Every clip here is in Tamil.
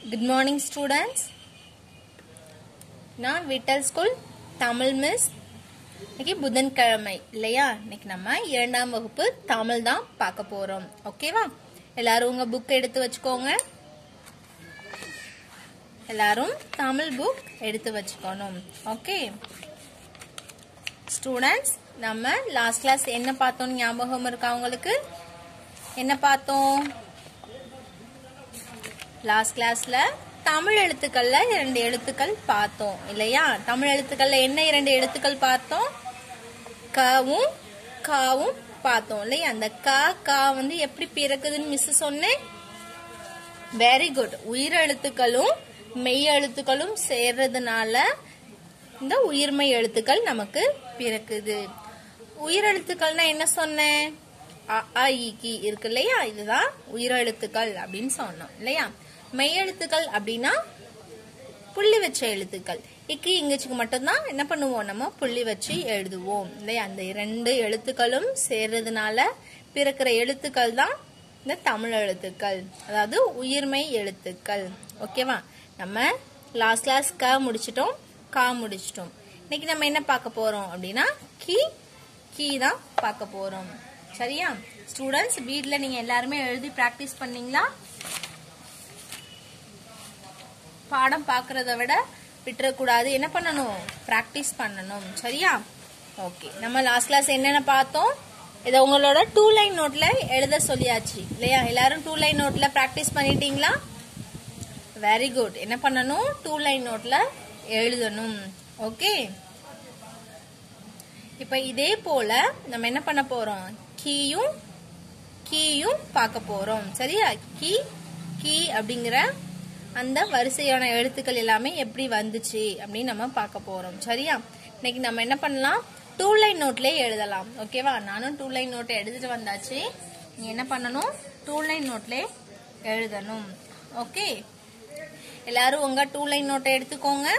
குட் மார்னிங் ஸ்டூடெண்ட்ஸ் நான் விட்டல் ஸ்கூல் தமிழ் மிஸ் இன்னைக்கு புதன்கிழமை இல்லையா இன்னைக்கு நம்ம இரண்டாம் வகுப்பு தமிழ் தான் பார்க்க போறோம் ஓகேவா எல்லாரும் உங்க புக் எடுத்து வச்சுக்கோங்க எல்லாரும் தமிழ் புக் எடுத்து வச்சுக்கணும் ஓகே ஸ்டூடெண்ட்ஸ் நம்ம லாஸ்ட் கிளாஸ் என்ன பார்த்தோம் ஞாபகம் இருக்கா உங்களுக்கு என்ன பார்த்தோம் லாஸ்ட் கிளாஸ்ல தமிழ் எழுத்துக்கள்ல இரண்டு எழுத்துக்கள் பார்த்தோம் இல்லையா தமிழ் எழுத்துக்கள்ல என்ன இரண்டு எழுத்துக்கள் பார்த்தோம் கவும் காவும் பார்த்தோம் இல்லையா அந்த க கா வந்து எப்படி பிறக்குதுன்னு மிஸ் சொன்னேன் வெரி குட் உயிர் எழுத்துக்களும் மெய் எழுத்துக்களும் சேர்றதுனால இந்த உயிர்மெய் எழுத்துக்கள் நமக்கு பிறக்குது உயிரெழுத்துக்கள்னா என்ன சொன்னேன் அ, ஆ, இ, கி இருக்கு இல்லையா இதுதான் உயிரெழுத்துக்கள் அப்படின்னு சொன்னோம் இல்லையா மெய் எழுத்துக்கள் அப்படின்னா புள்ளி வச்ச எழுத்துக்கள் இக்கு இங்கிச்சுக்கு மட்டும்தான் என்ன பண்ணுவோம் நம்ம புள்ளி வச்சு எழுதுவோம் இல்லையா அந்த இரண்டு எழுத்துக்களும் சேர்றதுனால பிறக்கிற எழுத்துக்கள் தான் இந்த தமிழ் எழுத்துக்கள் அதாவது உயிர்மெய் எழுத்துக்கள் ஓகேவா நம்ம லாஸ்ட் கிளாஸ் க முடிச்சிட்டோம் கா முடிச்சிட்டோம் இன்னைக்கு நம்ம என்ன பார்க்க போறோம் அப்படின்னா கி கீ தான் பார்க்க போறோம் சரியா ஸ்டூடெண்ட்ஸ் வீட்ல நீங்க எல்லாருமே எழுதி பிராக்டிஸ் பண்ணீங்களா பாடம் பார்க்கறத விட விட்டுறக்கூடாது என்ன பண்ணணும் பிராக்டிஸ் பண்ணணும் சரியா ஓகே நம்ம லாஸ்ட் கிளாஸ் என்னென்ன பார்த்தோம் இதை உங்களோட டூ லைன் நோட்ல எழுத சொல்லியாச்சு இல்லையா எல்லாரும் டூ லைன் நோட்ல பிராக்டிஸ் பண்ணிட்டீங்களா வெரி குட் என்ன பண்ணணும் டூ லைன் நோட்ல எழுதணும் ஓகே இப்ப இதே போல நம்ம என்ன பண்ண போறோம் கீயும் கீயும் பார்க்க போறோம் சரியா கீ கீ அப்படிங்கிற அந்த வரிசையான எழுத்துக்கள் எல்லாமே எப்படி வந்துச்சு அப்படின்னு நம்ம பார்க்க போறோம் சரியா இன்னைக்கு நம்ம என்ன பண்ணலாம் டூ லைன் நோட்லயே எழுதலாம் ஓகேவா நானும் டூ லைன் நோட்டை எடுத்துட்டு வந்தாச்சு நீங்க என்ன பண்ணணும் டூ லைன் நோட்ல எழுதணும் ஓகே எல்லாரும் உங்க டூ லைன் நோட்டை எடுத்துக்கோங்க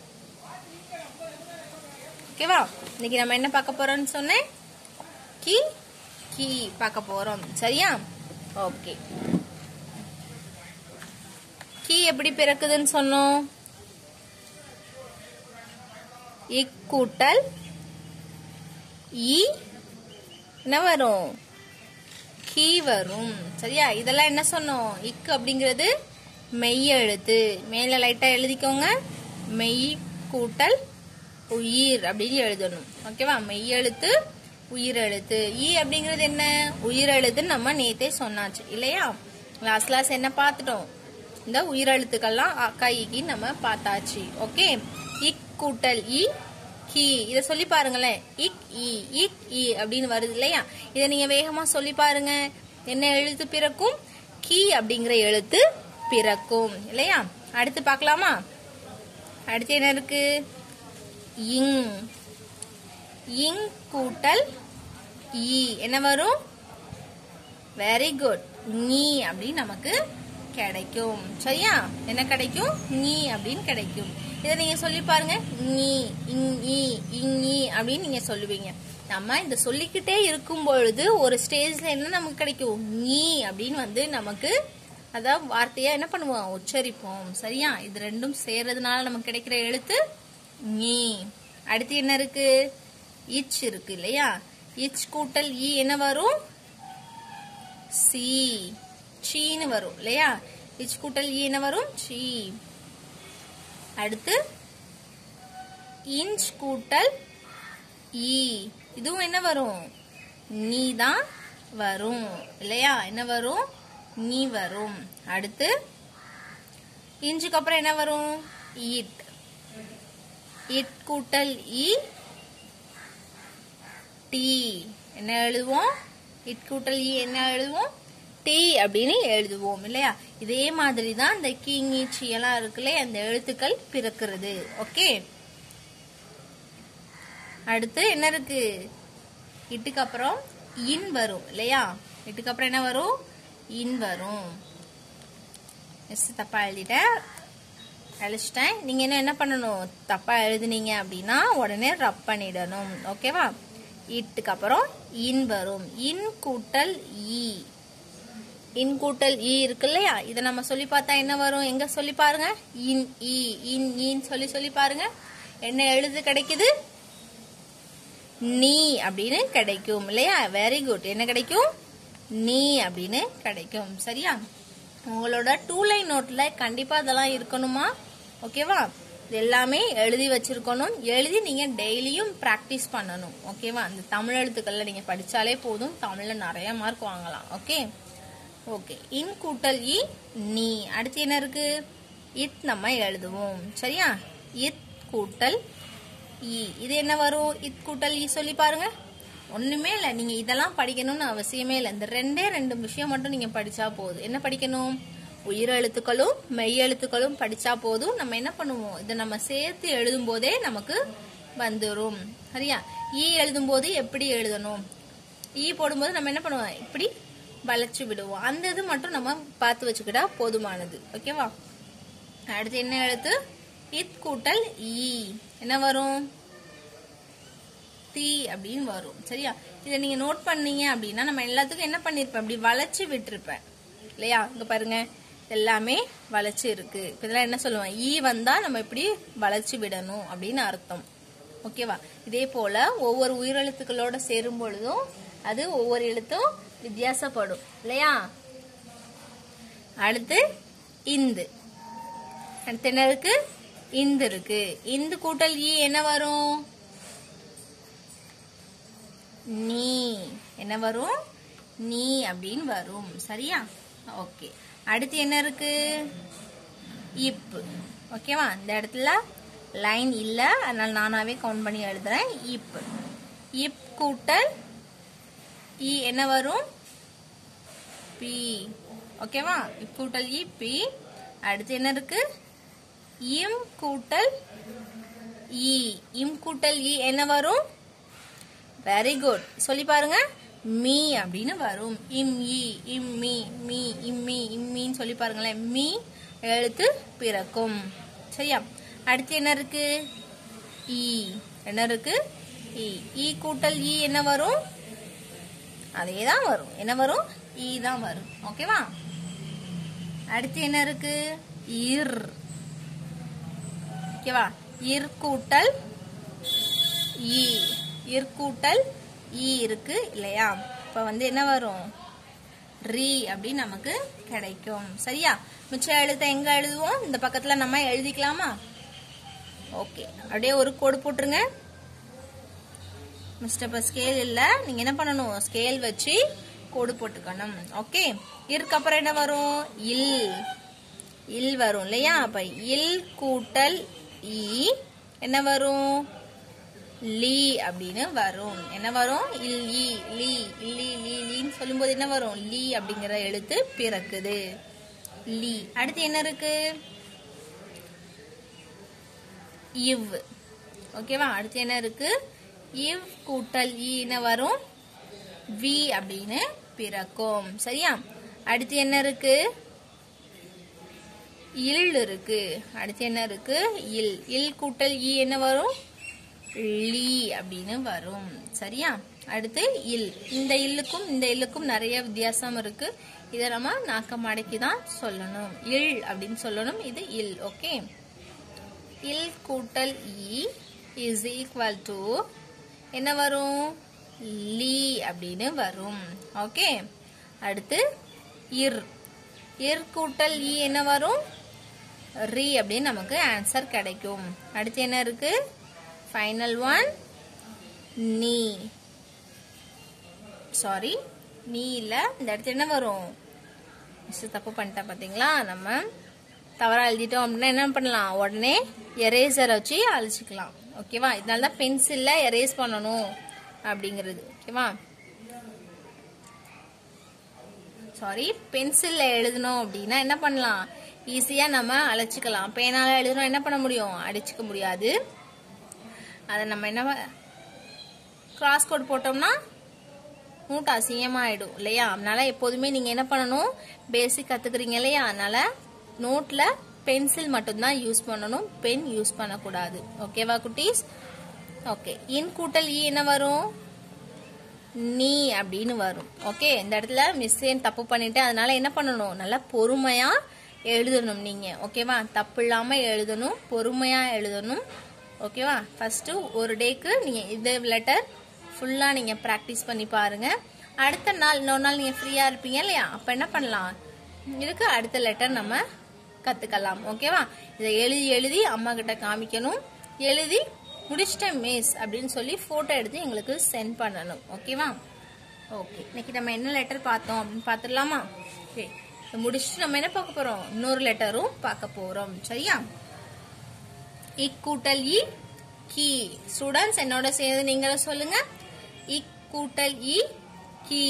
ஓகேவா இன்னைக்கு நம்ம என்ன பார்க்க போறோம்னு சொன்னேன் கீ கீ பார்க்க போறோம் சரியா ஓகே கீ எப்படி பிறக்குதுன்னு சொன்னோம் இக் கூட்டல் இ என்ன வரும் கீ வரும் சரியா இதெல்லாம் என்ன சொன்னோம் இக்கு அப்படிங்கிறது மெய் எழுத்து மேல லைட்டா எழுதிக்கோங்க மெய் கூட்டல் உயிர் அப்படின்னு எழுதணும் ஓகேவா மெய் எழுத்து உயிர் எழுத்து ஈ அப்படிங்கிறது என்ன உயிர் எழுத்துன்னு நம்ம நேத்தே சொன்னாச்சு இல்லையா லாஸ்ட் கிளாஸ் என்ன பார்த்துட்டோம் இந்த உயிரெழுத்துக்கள்லாம் அக்கா ஈக்கி நம்ம பார்த்தாச்சு ஓகே இக் கூட்டல் இ கி இத சொல்லி பாருங்களேன் இக் இ இக் இ அப்படின்னு வருது இல்லையா இத நீங்க வேகமா சொல்லி பாருங்க என்ன எழுத்து பிறக்கும் கி அப்படிங்கிற எழுத்து பிறக்கும் இல்லையா அடுத்து பார்க்கலாமா அடுத்து என்ன இருக்கு இங் இங் கூட்டல் இ என்ன வரும் வெரி குட் நீ அப்படின்னு நமக்கு கிடைக்கும் சரியா என்ன கிடைக்கும் நீ அப்படின்னு கிடைக்கும் இதை நீங்க சொல்லி பாருங்க நீ இங் ஈ இங் ஈ அப்படின்னு நீங்க சொல்லுவீங்க நம்ம இந்த சொல்லிக்கிட்டே இருக்கும் பொழுது ஒரு ஸ்டேஜ்ல என்ன நமக்கு கிடைக்கும் நீ அப்படின்னு வந்து நமக்கு அதாவது வார்த்தையா என்ன பண்ணுவோம் உச்சரிப்போம் சரியா இது ரெண்டும் சேர்றதுனால நமக்கு கிடைக்கிற எழுத்து நீ அடுத்து என்ன இருக்கு இச் இருக்கு இல்லையா இச் கூட்டல் ஈ என்ன வரும் சி சீன்னு வரும் இல்லையா இச் கூட்டல் ஈ என்ன வரும் சீ அடுத்து இன்ச் கூட்டல் ஈ இதுவும் என்ன வரும் நீ தான் வரும் இல்லையா என்ன வரும் நீ வரும் அடுத்து இன்ச்சுக்கு அப்புறம் என்ன வரும் இட் இட் கூட்டல் இ டி என்ன எழுதுவோம் இட் கூட்டல் இ என்ன எழுதுவோம் டி அப்படின்னு எழுதுவோம் இல்லையா இதே மாதிரி தான் இந்த கீங்கீச்சி எல்லாம் இருக்குல்ல அந்த எழுத்துக்கள் பிறக்கிறது ஓகே அடுத்து என்ன இருக்கு இட்டுக்கு அப்புறம் இன் வரும் இல்லையா இட்டுக்கு அப்புறம் என்ன வரும் இன் வரும் மிஸ் தப்பா எழுதிட்டேன் அழிச்சிட்டேன் நீங்க என்ன என்ன பண்ணணும் தப்பா எழுதுனீங்க அப்படின்னா உடனே ரப் பண்ணிடணும் ஓகேவா இட்டுக்கு அப்புறம் இன் வரும் இன் கூட்டல் இ இன் கூட்டல் ஈ இருக்கு இல்லையா இதை நம்ம சொல்லி பார்த்தா என்ன வரும் எங்க சொல்லி பாருங்க இன் ஈ இன் ஈன்னு சொல்லி சொல்லி பாருங்க என்ன எழுது கிடைக்குது நீ அப்படின்னு கிடைக்கும் இல்லையா வெரி குட் என்ன கிடைக்கும் நீ அப்படின்னு கிடைக்கும் சரியா உங்களோட டூ லைன் நோட்ல கண்டிப்பா அதெல்லாம் இருக்கணுமா ஓகேவா இது எல்லாமே எழுதி வச்சிருக்கணும் எழுதி நீங்க டெய்லியும் பிராக்டிஸ் பண்ணணும் ஓகேவா அந்த தமிழ் எழுத்துக்கள்ல நீங்க படிச்சாலே போதும் தமிழ்ல நிறைய மார்க் வாங்கலாம் ஓகே ஓகே இன் கூட்டல் இ நீ அடுத்து என்ன இருக்கு இத் நம்ம எழுதுவோம் சரியா இத் கூட்டல் இ இது என்ன வரும் இத் கூட்டல் இ சொல்லி பாருங்க ஒண்ணுமே இல்லை நீங்க இதெல்லாம் படிக்கணும்னு அவசியமே இல்லை இந்த ரெண்டே ரெண்டு விஷயம் மட்டும் நீங்க படிச்சா போதும் என்ன படிக்கணும் உயிர் எழுத்துக்களும் மெய் எழுத்துக்களும் படிச்சா போதும் நம்ம என்ன பண்ணுவோம் இதை நம்ம சேர்த்து எழுதும் போதே நமக்கு வந்துரும் சரியா ஈ எழுதும் போது எப்படி எழுதணும் ஈ போடும்போது நம்ம என்ன பண்ணுவோம் இப்படி வளைச்சு விடுவோம் அந்த இது மட்டும் நம்ம பார்த்து வச்சுக்கிட்டா போதுமானது ஓகேவா அடுத்து என்ன எழுத்து இத் கூட்டல் ஈ என்ன வரும் தீ அப்படின்னு வரும் சரியா இதை நீங்க நோட் பண்ணீங்க அப்படின்னா நம்ம எல்லாத்துக்கும் என்ன பண்ணிருப்பேன் இப்படி வளைச்சு விட்டுருப்பேன் இல்லையா இங்க பாருங்க எல்லாமே வளைச்சு இருக்கு இப்ப இதெல்லாம் என்ன சொல்லுவேன் ஈ வந்தா நம்ம இப்படி வளைச்சு விடணும் அப்படின்னு அர்த்தம் ஓகேவா இதே போல ஒவ்வொரு உயிரெழுத்துக்களோட சேரும் பொழுதும் அது ஒவ்வொரு எழுத்தும் வித்தியாசப்படும் இல்லையா அடுத்து இந்து அடுத்து என்ன இருக்கு இந்து இருக்கு இந்து கூட்டல் ஈ என்ன வரும் நீ என்ன வரும் நீ அப்படின்னு வரும் சரியா ஓகே அடுத்து என்ன இருக்கு இப்பு ஓகேவா இந்த இடத்துல லைன் இல்ல அதனால நானாவே கவுண்ட் பண்ணி எழுதுறேன் இப்பு இப் கூட்டல் இ என்ன வரும் பி ஓகேவா இப் கூட்டல் இ பி அடுத்து என்ன இருக்கு இம் கூட்டல் இ இம் கூட்டல் இ என்ன வரும் வெரி குட் சொல்லி பாருங்க மீ அப்படின்னு வரும் இம் இ இம் மீ மீ இம்மி இம்மின்னு சொல்லி பாருங்களேன் மீ எழுத்து பிறக்கும் சரியா அடுத்து என்ன இருக்கு ஈ என்ன இருக்கு ஈ ஈ கூட்டல் ஈ என்ன வரும் அதே தான் வரும் என்ன வரும் ஈ தான் வரும் ஓகேவா அடுத்து என்ன இருக்கு இர் ஓகேவா இர் கூட்டல் ஈ இர்கூட்டல் ஈ இருக்கு இல்லையா இப்ப வந்து என்ன வரும் ரீ அப்படின்னு நமக்கு கிடைக்கும் சரியா மிச்ச எழுத்த எங்க எழுதுவோம் இந்த பக்கத்துல நம்ம எழுதிக்கலாமா ஓகே அப்படியே ஒரு கோடு போட்டுருங்க மிஸ்டர் இப்ப ஸ்கேல் இல்ல நீங்க என்ன பண்ணணும் ஸ்கேல் வச்சு கோடு போட்டுக்கணும் ஓகே இதுக்கப்புறம் என்ன வரும் இல் இல் வரும் இல்லையா அப்ப இல் கூட்டல் ஈ என்ன வரும் லீ அப்படின்னு வரும் என்ன வரும் இல் ஈ லீ லீ லீ லீன்னு சொல்லும்போது என்ன வரும் லீ அப்படிங்கிற எழுத்து பிறக்குது லீ அடுத்து என்ன இருக்கு இவ் ஓகேவா அடுத்து என்ன இருக்கு இவ் கூட்டல் ஈ என்ன வரும் வி அப்படின்னு பிறக்கும் சரியா அடுத்து என்ன இருக்கு இல் இருக்கு அடுத்து என்ன இருக்கு இல் இல் கூட்டல் ஈ என்ன வரும் லீ அப்படின்னு வரும் சரியா அடுத்து இல் இந்த இல்லுக்கும் இந்த இல்லுக்கும் நிறைய வித்தியாசம் இருக்கு இதை நம்ம நாக்க மடக்கி தான் சொல்லணும் இல் அப்படின்னு சொல்லணும் இது இல் ஓகே இல் கூட்டல் இ இஸ் ஈக்குவல் டு என்ன வரும் லீ அப்படின்னு வரும் ஓகே அடுத்து இர் இர் கூட்டல் இ என்ன வரும் ரீ அப்படின்னு நமக்கு ஆன்சர் கிடைக்கும் அடுத்து என்ன இருக்கு ஃபைனல் ஒன் நீ சாரி நீ இல்ல இந்த இடத்துல என்ன வரும் மிஸ் தப்பு பண்ணிட்டேன் பாத்தீங்களா நம்ம தவறா எழுதிட்டோம் அப்படின்னா என்ன பண்ணலாம் உடனே எரேசர் வச்சு அழிச்சுக்கலாம் ஓகேவா இதனால தான் பென்சில்ல எரேஸ் பண்ணணும் அப்படிங்கிறது ஓகேவா சாரி பென்சில்ல எழுதணும் அப்படின்னா என்ன பண்ணலாம் ஈஸியா நம்ம அழைச்சிக்கலாம் பேனால எழுதணும் என்ன பண்ண முடியும் அடிச்சுக்க முடியாது அதை நம்ம என்ன கிராஸ் கோட் போட்டோம்னா நோட் அசிங்கமாயிடும் இல்லையா அதனால எப்போதுமே நீங்க என்ன பண்ணணும் பேசிக் கத்துக்கிறீங்க இல்லையா அதனால நோட்ல பென்சில் மட்டும்தான் யூஸ் பண்ணணும் பென் யூஸ் பண்ணக்கூடாது ஓகேவா குட்டீஸ் ஓகே இன் கூட்டல் இ என்ன வரும் நீ அப்படின்னு வரும் ஓகே இந்த இடத்துல மிஸ் தப்பு பண்ணிட்டேன் அதனால என்ன பண்ணணும் நல்லா பொறுமையா எழுதணும் நீங்க ஓகேவா தப்பு இல்லாம எழுதணும் பொறுமையா எழுதணும் ஓகேவா ஃபர்ஸ்ட் ஒரு டேக்கு நீங்க இந்த லெட்டர் ஃபுல்லா நீங்க ப்ராக்டிஸ் பண்ணி பாருங்க அடுத்த நாள் இன்னொரு நாள் நீங்க ஃப்ரீயா இருப்பீங்க இல்லையா அப்ப என்ன பண்ணலாம் இதுக்கு அடுத்த லெட்டர் நம்ம கத்துக்கலாம் ஓகேவா இதை எழுதி எழுதி அம்மா கிட்ட காமிக்கணும் எழுதி முடிச்சிட்டேன் மிஸ் அப்படின்னு சொல்லி போட்டோ எடுத்து எங்களுக்கு சென்ட் பண்ணணும் ஓகேவா ஓகே இன்னைக்கு நம்ம என்ன லெட்டர் பார்த்தோம் அப்படின்னு பார்த்துடலாமா ஓகே இதை முடிச்சுட்டு நம்ம என்ன பார்க்க போறோம் இன்னொரு லெட்டரும் பார்க்க போறோம் சரியா இக் கூட்டல் இ கி ஸ்டூடெண்ட்ஸ் என்னோட சேர்ந்து நீங்களும் சொல்லுங்க இக் கூட்டல் இ கி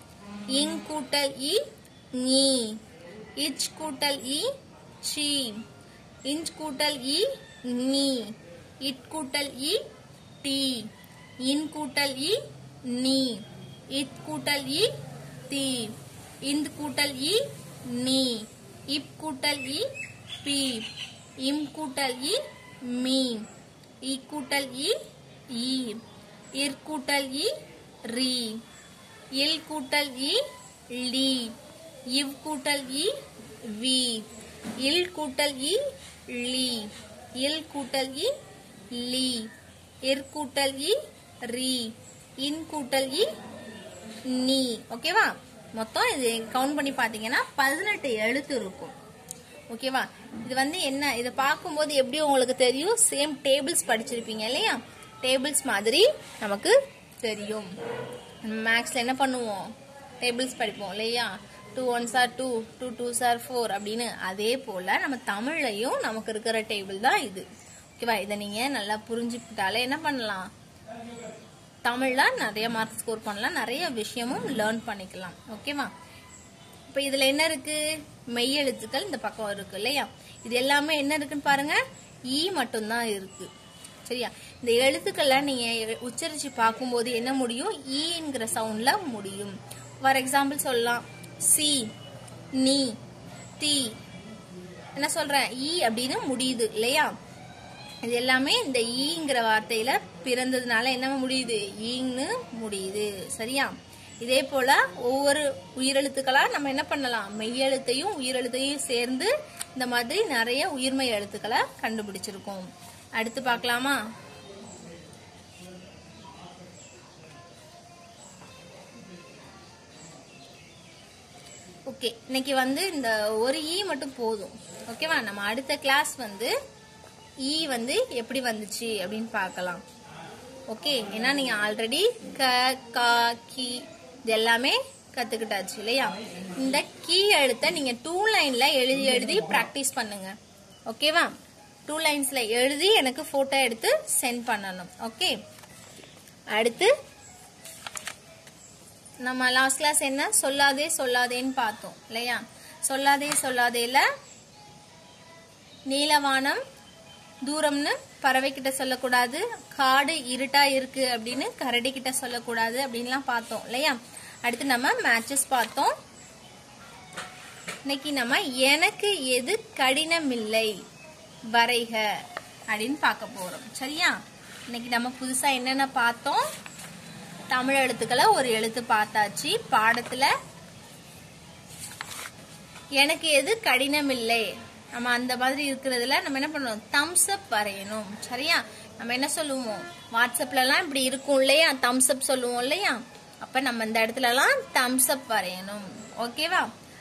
இங் கூட்டல் இ நீ இச் கூட்டல் இ சி இஞ்ச் கூட்டல் இ நீ இட் கூட்டல் இ டி இன் கூட்டல் இ நீ இத் கூட்டல் இ தி இந்த் கூட்டல் இ நீ இப் கூட்டல் இ பி இம் கூட்டல் இ மீ இ கூட்டல் இ ஈ இர் கூட்டல் இ ரீ இல் கூட்டல் இ லீ இவ் கூட்டல் இ வி இல் கூட்டல் இ லீ இல் கூட்டல் இ லீ இர் கூட்டல் இ ரீ இன் கூட்டல் இ நீ ஓகேவா மொத்தம் இது கவுண்ட் பண்ணி பாத்தீங்கன்னா பதினெட்டு எழுத்து இருக்கும் ஓகேவா இது வந்து என்ன இதை பார்க்கும்போது எப்படி உங்களுக்கு தெரியும் சேம் டேபிள்ஸ் படிச்சிருப்பீங்க இல்லையா டேபிள்ஸ் மாதிரி நமக்கு தெரியும் மேக்ஸ்ல என்ன பண்ணுவோம் டேபிள்ஸ் படிப்போம் இல்லையா two ones are two two twos are four அப்படின்னு அதே போல நம்ம தமிழ்லையும் நமக்கு இருக்கிற டேபிள் தான் இது ஓகேவா இதை நீங்க நல்லா புரிஞ்சுக்கிட்டாலே என்ன பண்ணலாம் தமிழ்ல நிறைய மார்க் ஸ்கோர் பண்ணலாம் நிறைய விஷயமும் லேர்ன் பண்ணிக்கலாம் ஓகேவா இப்ப இதுல என்ன இருக்கு மெய் எழுத்துக்கள் இந்த பக்கம் இருக்கு இல்லையா இது எல்லாமே என்ன இருக்குன்னு பாருங்க ஈ மட்டும்தான் இருக்கு சரியா இந்த எழுத்துக்கள்ல நீங்க உச்சரிச்சு பார்க்கும்போது என்ன முடியும் ஈங்கிற சவுண்ட்ல முடியும் ஃபார் எக்ஸாம்பிள் சொல்லலாம் சி நீ தி என்ன சொல்றேன் ஈ அப்படின்னு முடியுது இல்லையா இது எல்லாமே இந்த ஈங்கிற வார்த்தையில பிறந்ததுனால என்ன முடியுது ஈங்னு முடியுது சரியா இதே போல ஒவ்வொரு உயிரெழுத்துக்களா நம்ம என்ன பண்ணலாம் மெய்யெழுத்தையும் உயிரெழுத்தையும் சேர்ந்து இந்த மாதிரி நிறைய உயிர்மெய் எழுத்துக்களை கண்டுபிடிச்சிருக்கோம் அடுத்து பார்க்கலாமா ஓகே இன்னைக்கு வந்து இந்த ஒரு ஈ மட்டும் போதும் ஓகேவா நம்ம அடுத்த கிளாஸ் வந்து ஈ வந்து எப்படி வந்துச்சு அப்படின்னு பார்க்கலாம் ஓகே ஏன்னா நீங்க ஆல்ரெடி க கா கி இது எல்லாமே கத்துக்கிட்டாச்சு இல்லையா இந்த கீ எழுத்தை நீங்க டூ லைன்ல எழுதி எழுதி பிராக்டிஸ் பண்ணுங்க ஓகேவா டூ லைன்ஸ்ல எழுதி எனக்கு போட்டோ எடுத்து சென்ட் பண்ணணும் ஓகே அடுத்து நம்ம லாஸ்ட் கிளாஸ் என்ன சொல்லாதே சொல்லாதேன்னு பார்த்தோம் இல்லையா சொல்லாதே சொல்லாதேல நீலவானம் தூரம்னு பறவை கிட்ட சொல்லக்கூடாது காடு இருட்டா இருக்கு அப்படின்னு கரடி கிட்ட சொல்லக்கூடாது அப்படின்லாம் பார்த்தோம் இல்லையா அடுத்து நம்ம மேட்சஸ் பார்த்தோம் இன்னைக்கு நம்ம எனக்கு எது கடினமில்லை வரைக அப்படின்னு பார்க்க போறோம் சரியா இன்னைக்கு நம்ம புதுசா என்னென்ன பார்த்தோம் தமிழ் எழுத்துக்களை ஒரு எழுத்து பார்த்தாச்சு பாடத்துல எனக்கு எது கடினம் இல்லை நம்ம அந்த மாதிரி இருக்கிறதுல நம்ம என்ன பண்ணணும் தம்ஸ் அப் வரையணும் சரியா நம்ம என்ன சொல்லுவோம் வாட்ஸ்அப்ல எல்லாம் இப்படி இருக்கும் இல்லையா தம்ஸ் அப் சொல்லுவோம் இல்லையா அப்ப நம்ம இந்த இடத்துல எல்லாம் தம்ஸ் அப் வரையணும் ஓகேவா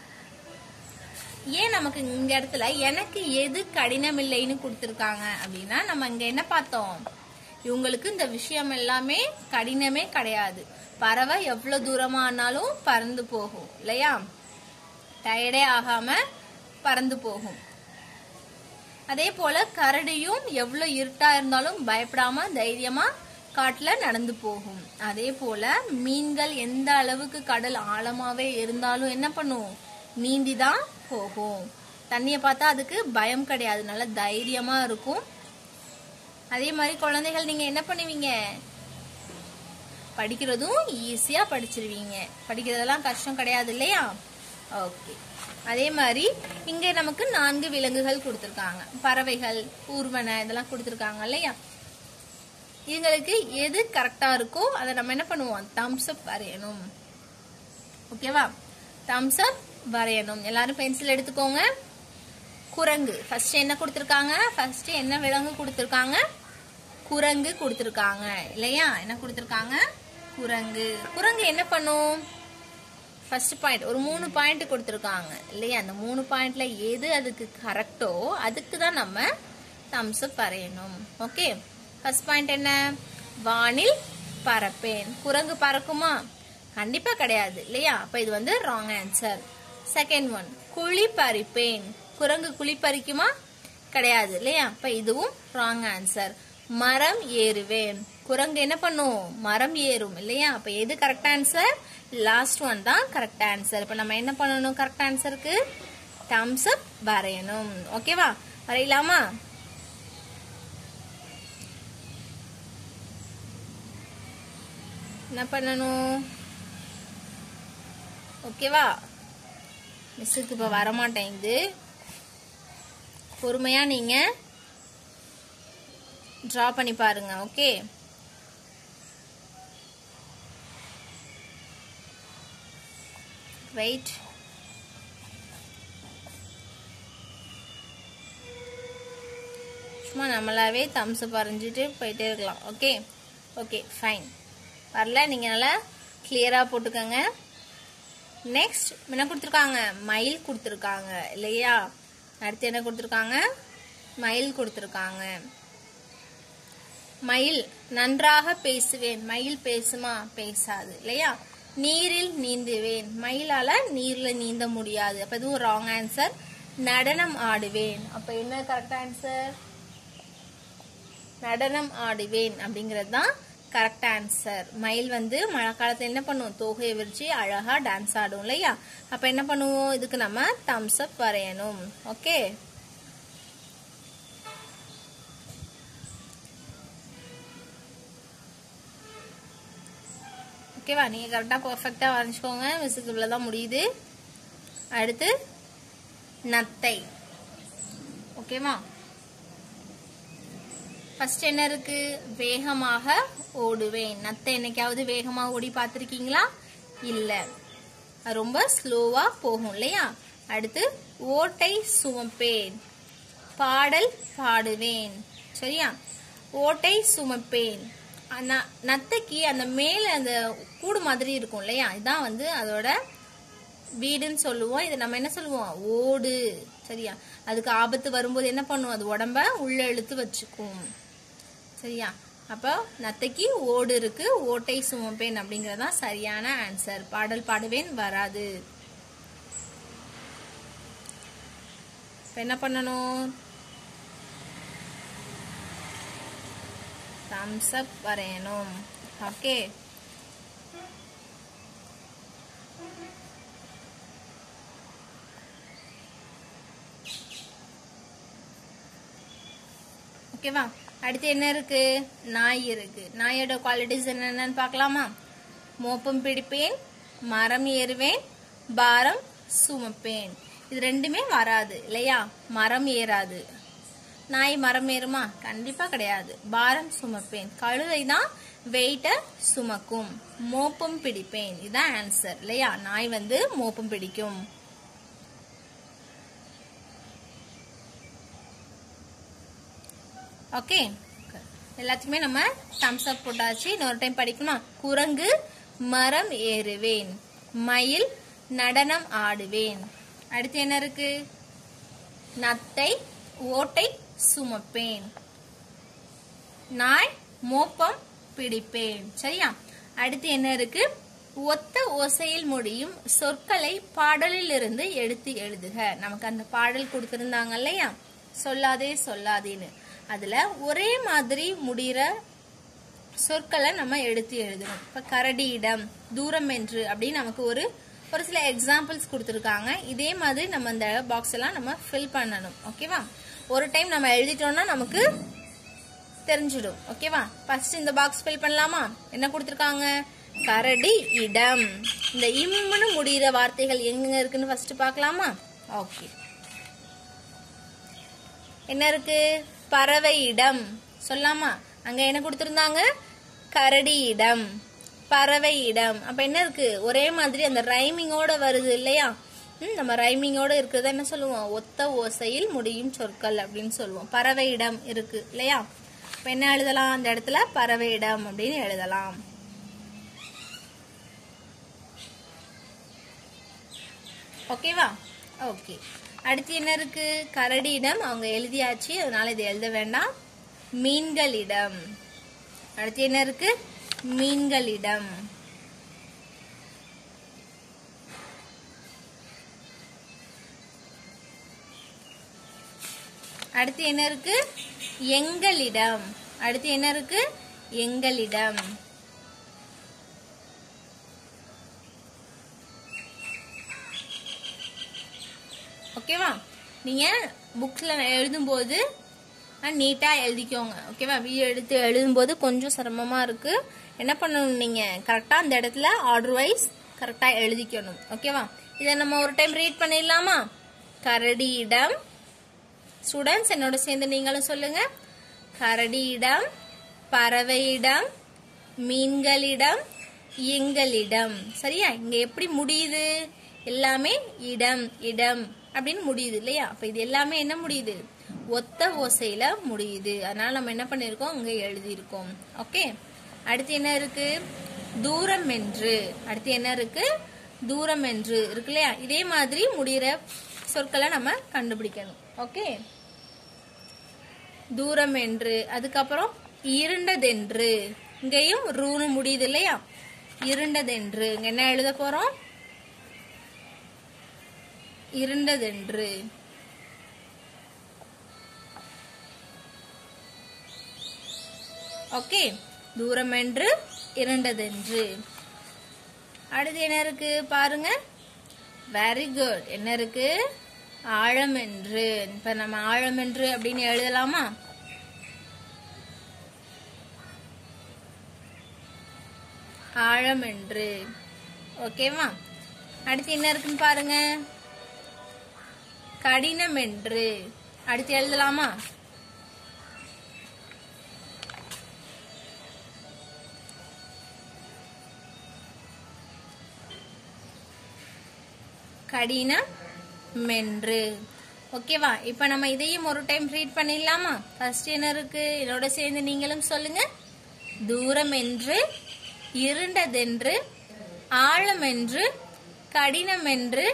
ஏன் நமக்கு இந்த இடத்துல எனக்கு எது கடினம் இல்லைன்னு கொடுத்துருக்காங்க அப்படின்னா நம்ம இங்க என்ன பார்த்தோம் இவங்களுக்கு இந்த விஷயம் எல்லாமே கடினமே கிடையாது பறவை எவ்வளவு தூரமானாலும் பறந்து போகும் இல்லையா டயர்டே ஆகாம பறந்து போகும் அதே போல கரடியும் எவ்வளவு இருட்டா இருந்தாலும் பயப்படாம தைரியமா காட்டுல நடந்து போகும் அதே போல மீன்கள் எந்த அளவுக்கு கடல் ஆழமாவே இருந்தாலும் என்ன பண்ணும் நீந்தி தான் போகும் தண்ணிய பார்த்தா அதுக்கு பயம் கிடையாது நல்ல தைரியமா இருக்கும் அதே மாதிரி குழந்தைகள் நீங்க என்ன பண்ணுவீங்க படிக்கிறதும் ஈஸியா படிச்சிருவீங்க படிக்கிறதெல்லாம் கஷ்டம் கிடையாது இல்லையா ஓகே அதே மாதிரி இங்க நமக்கு நான்கு விலங்குகள் கொடுத்திருக்காங்க பறவைகள் ஊர்வன இதெல்லாம் கொடுத்திருக்காங்க இல்லையா இதுங்களுக்கு எது கரெக்டா இருக்கோ அதை நம்ம என்ன பண்ணுவோம் தம்ஸ் அப் வரையணும் ஓகேவா தம்ஸ் அப் வரையணும் எல்லாரும் பென்சில் எடுத்துக்கோங்க குரங்கு ஃபர்ஸ்ட் என்ன கொடுத்துருக்காங்க ஃபர்ஸ்ட் என்ன விலங்கு கொடுத்துருக்காங்க குரங்கு கொடுத்துருக்காங்க இல்லையா என்ன கொடுத்துருக்காங்க குரங்கு குரங்கு என்ன பண்ணும் ஃபர்ஸ்ட் பாயிண்ட் ஒரு மூணு பாயிண்ட் கொடுத்துருக்காங்க இல்லையா அந்த மூணு பாயிண்ட்ல எது அதுக்கு கரெக்டோ அதுக்கு தான் நம்ம தம்ஸ் அப் வரையணும் ஓகே ஃபர்ஸ்ட் பாயிண்ட் என்ன வானில் பறப்பேன் குரங்கு பறக்குமா கண்டிப்பா கிடையாது இல்லையா அப்ப இது வந்து ராங் ஆன்சர் செகண்ட் ஒன் குழி பறிப்பேன் குரங்கு குழி பறிக்குமா கிடையாது இல்லையா அப்ப இதுவும் ராங் ஆன்சர் மரம் ஏறுவேன் குரங்கு என்ன பண்ணும் மரம் ஏறும் இல்லையா அப்ப எது கரெக்ட் ஆன்சர் லாஸ்ட் ஒன் தான் கரெக்ட் ஆன்சர் இப்ப நம்ம என்ன பண்ணணும் கரெக்ட் ஆன்சருக்கு தம்ஸ் அப் வரையணும் ஓகேவா வரையலாமா என்ன பண்ணணும் ஓகேவா மிஸ்ஸுக்கு இப்போ வரமாட்டேங்குது பொறுமையா நீங்க டிரா பண்ணி பாருங்க ஓகே வெயிட் சும்மா நம்மளாவே தம்ஸ் வரைஞ்சிட்டு போயிட்டே இருக்கலாம் ஓகே ஓகே ஃபைன் வரல நீங்கள் நல்லா கிளியராக போட்டுக்கோங்க நெக்ஸ்ட் என்ன கொடுத்துருக்காங்க மயில் கொடுத்துருக்காங்க இல்லையா அடுத்து என்ன கொடுத்துருக்காங்க மயில் கொடுத்துருக்காங்க மயில் நன்றாக பேசுவேன் மயில் பேசுமா பேசாது இல்லையா நீரில் நீந்துவேன் மயிலால நீர்ல நீந்த முடியாது அப்ப இதுவும் ராங் ஆன்சர் நடனம் ஆடுவேன் அப்ப என்ன கரெக்ட் ஆன்சர் நடனம் ஆடுவேன் அப்படிங்கிறது தான் கரெக்ட் ஆன்சர் மயில் வந்து மழை காலத்துல என்ன பண்ணும் தோகையை விரிச்சு அழகா டான்ஸ் ஆடும் இல்லையா அப்ப என்ன பண்ணுவோம் இதுக்கு நம்ம தம்ஸ் அப் வரையணும் ஓகே ஓகேவா நீங்க கரெக்டா பர்ஃபெக்டா வரைஞ்சுக்கோங்க மிஸ்ஸுக்கு இவ்வளவுதான் முடியுது அடுத்து நத்தை ஓகேவா ஃபர்ஸ்ட் என்ன இருக்கு வேகமாக ஓடுவேன் நத்தை என்னைக்காவது வேகமா ஓடி பார்த்திருக்கீங்களா இல்ல அது ரொம்ப ஸ்லோவா போகும் இல்லையா அடுத்து ஓட்டை சுமப்பேன் பாடல் பாடுவேன் சரியா ஓட்டை சுமப்பேன் ந- நத்தைக்கு அந்த மேல அந்த கூடு மாதிரி இருக்கும் இல்லையா இதான் வந்து அதோட வீடுன்னு சொல்லுவோம் இதை நம்ம என்ன சொல்லுவோம் ஓடு சரியா அதுக்கு ஆபத்து வரும்போது என்ன பண்ணும் அது உடம்ப உள்ள இழுத்து வச்சுக்கும் சரியா அப்போ நத்தைக்கு ஓடு இருக்கு ஓட்டை சுமப்பேன் அப்படிங்கறதுதான் சரியான ஆன்சர் பாடல் பாடுவேன் வராது இப்ப என்ன பண்ணணும் தம்ஸ் அப் வரையணும் ஓகே ஓகேவா அடுத்து என்ன இருக்கு நாய் இருக்கு நாயோட குவாலிட்டிஸ் என்னென்னு பார்க்கலாமா மோப்பம் பிடிப்பேன் மரம் ஏறுவேன் பாரம் சுமப்பேன் இது ரெண்டுமே வராது இல்லையா மரம் ஏறாது நாய் மரம் ஏறுமா கண்டிப்பா கிடையாது பாரம் சுமப்பேன் கழுதை தான் வெயிட்ட சுமக்கும் மோப்பம் பிடிப்பேன் இதுதான் ஆன்சர் இல்லையா நாய் வந்து மோப்பம் பிடிக்கும் ஓகே எல்லாத்துக்குமே நம்ம தம்ஸ் அப் போட்டாச்சு இன்னொரு டைம் படிக்கணும் குரங்கு மரம் ஏறுவேன் மயில் நடனம் ஆடுவேன் அடுத்து என்ன இருக்கு நத்தை ஓட்டை சுமப்பேன் நாய் மோப்பம் பிடிப்பேன் சரியா அடுத்து என்ன இருக்கு ஒத்த ஓசையில் முடியும் சொற்களை பாடலில் இருந்து எடுத்து எழுதுக நமக்கு அந்த பாடல் கொடுத்திருந்தாங்க இல்லையா சொல்லாதே சொல்லாதேன்னு அதுல ஒரே மாதிரி முடிகிற சொற்களை நம்ம எடுத்து எழுதணும் இப்ப கரடியிடம் தூரம் என்று அப்படின்னு நமக்கு ஒரு ஒரு சில எக்ஸாம்பிள்ஸ் கொடுத்துருக்காங்க இதே மாதிரி நம்ம இந்த பாக்ஸ் எல்லாம் நம்ம ஃபில் பண்ணணும் ஓகேவா ஒரு டைம் நம்ம எழுதிட்டோம்னா நமக்கு தெரிஞ்சிடும் ஓகேவா ஃபர்ஸ்ட் இந்த பாக்ஸ் ஃபில் பண்ணலாமா என்ன கொடுத்துருக்காங்க கரடி இடம் இந்த இம்முன்னு முடிகிற வார்த்தைகள் எங்க இருக்குன்னு ஃபர்ஸ்ட் பார்க்கலாமா ஓகே என்ன இருக்கு பறவை இடம் சொல்லாமா அங்க என்ன கொடுத்திருந்தாங்க கரடி இடம் பறவை இடம் அப்ப என்ன இருக்கு ஒரே மாதிரி அந்த ரைமிங்கோட வருது இல்லையா ம், நம்ம ரைமிங்கோட இருக்கிறத என்ன சொல்லுவோம் ஒத்த ஓசையில் முடியும் சொற்கள் அப்படின்னு சொல்லுவோம் பறவை இடம் இருக்கு இல்லையா இப்ப என்ன எழுதலாம் அந்த இடத்துல பறவை இடம் அப்படின்னு எழுதலாம் ஓகேவா ஓகே அடுத்து என்ன இருக்கு கரடியிடம் அவங்க எழுதியாச்சு அதனால இது எழுத வேண்டாம் மீன்களிடம் அடுத்து என்ன இருக்கு மீன்களிடம் அடுத்து என்ன இருக்கு எங்களிடம் அடுத்து என்ன இருக்கு எங்களிடம் ஓகேவா நீங்க புக்ஸ்ல எழுதும்போது நீட்டா எழுதிக்கோங்க ஓகேவா வீடியோ எடுத்து எழுதும்போது கொஞ்சம் சிரமமா இருக்கு என்ன பண்ணணும் நீங்க கரெக்டா அந்த இடத்துல ஆர்டர் வைஸ் கரெக்டா எழுதிக்கணும் ஓகேவா இதை நம்ம ஒரு டைம் ரீட் பண்ணிடலாமா கரடியிடம் ஸ்டூடெண்ட்ஸ் என்னோட சேர்ந்து நீங்களும் சொல்லுங்க கரடியிடம் பறவையிடம் மீன்களிடம் எங்களிடம் சரியா இங்க எப்படி முடியுது எல்லாமே இடம் இடம் அப்படின்னு முடியுது இல்லையா அப்ப இது எல்லாமே என்ன முடியுது ஒத்த ஓசையில முடியுது அதனால நம்ம என்ன பண்ணிருக்கோம் இங்க எழுதியிருக்கோம் ஓகே அடுத்து என்ன இருக்கு தூரம் என்று அடுத்து என்ன இருக்கு தூரம் என்று இருக்கு இல்லையா இதே மாதிரி முடிகிற சொற்களை நம்ம கண்டுபிடிக்கணும் ஓகே தூரம் என்று அதுக்கப்புறம் இருண்டதென்று இங்கேயும் ரூனு முடியுது இல்லையா இருண்டதென்று இங்க என்ன எழுத போறோம் இருண்டதென்று ஓகே தூரம் என்று இருண்டதென்று அடுத்து என்ன இருக்கு பாருங்க வெரி குட் என்ன இருக்கு ஆழம் என்று இப்ப நம்ம ஆழம் என்று அப்படின்னு எழுதலாமா ஆழம் என்று ஓகேவா அடுத்து என்ன இருக்குன்னு பாருங்க கடினம் என்று அடுத்து எழுதலாமா கடினம் மென்று ஓகேவா இப்ப நம்ம இதையும் ஒரு டைம் ரீட் பண்ணிடலாமா ஃபர்ஸ்ட் என்ன இருக்கு என்னோட சேர்ந்து நீங்களும் சொல்லுங்க தூரம் என்று இருண்டதென்று ஆழம் என்று கடினம் என்று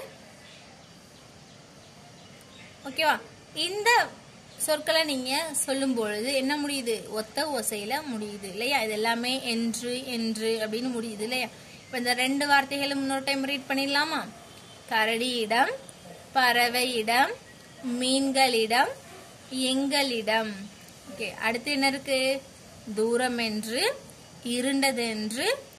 ஓகேவா இந்த சொற்களை நீங்க சொல்லும் பொழுது என்ன முடியுது ஒத்த ஓசையில முடியுது இல்லையா இது எல்லாமே என்று என்று அப்படின்னு முடியுது இல்லையா இப்ப இந்த ரெண்டு வார்த்தைகளும் இன்னொரு டைம் ரீட் பண்ணிடலாமா கரடியிடம் பறவையிடம் மீன்களிடம் எங்களிடம் ஓகே அடுத்து என்ன இருக்கு தூரம் என்று இருண்டதென்று